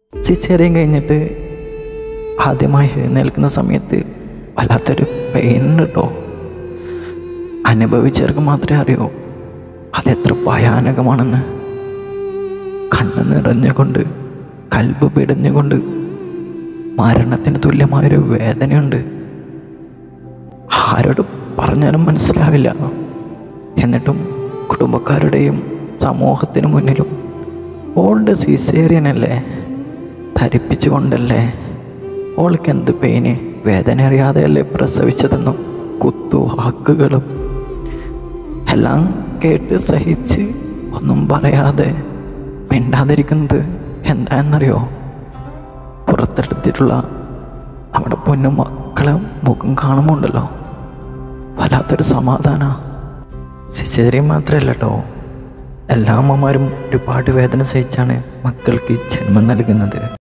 caesarean കഴിഞ്ഞിട്ട് ആദ്യമായി എഴുന്നേൽക്കുന്ന സമയത്ത് വല്ലാത്തൊരു പെയിൻ കേട്ടോ അനുഭവിച്ചവർക്ക് മാത്രമേ അറിയൂ അതെത്ര ഭയാനകമാണെന്ന് കണ്ണ് നിറഞ്ഞുകൊണ്ട് കൽബ് പിടഞ്ഞുകൊണ്ട് മരണത്തിന് തുല്യമായൊരു വേദനയുണ്ട് ആരോട് പറഞ്ഞാലും മനസ്സിലാവില്ല എന്നിട്ടും കുടുംബക്കാരുടെയും സമൂഹത്തിന് മുന്നിലും ഓൾഡ് സീസേറിയൻ അല്ലേ ധരിപ്പിച്ചുകൊണ്ടല്ലേ ഓൾക്ക് എന്ത് പെയിന് വേദന അറിയാതെയല്ലേ പ്രസവിച്ചതെന്നും കുത്തു വാക്കുകളും എല്ലാം കേട്ട് സഹിച്ച് ഒന്നും പറയാതെ മിണ്ടാതിരിക്കുന്നത് എന്താണെന്നറിയോ പുറത്തെടുത്തിട്ടുള്ള നമ്മുടെ പൊന്നു മക്കളെ മുഖം കാണുമ്പോണ്ടല്ലോ വല്ലാത്തൊരു സമാധാന സിസേറിയൻ മാത്രമല്ല കേട്ടോ എല്ലാ അമ്മമാരും ഒരുപാട് വേദന സഹിച്ചാണ് മക്കൾക്ക് ജന്മം നൽകുന്നത്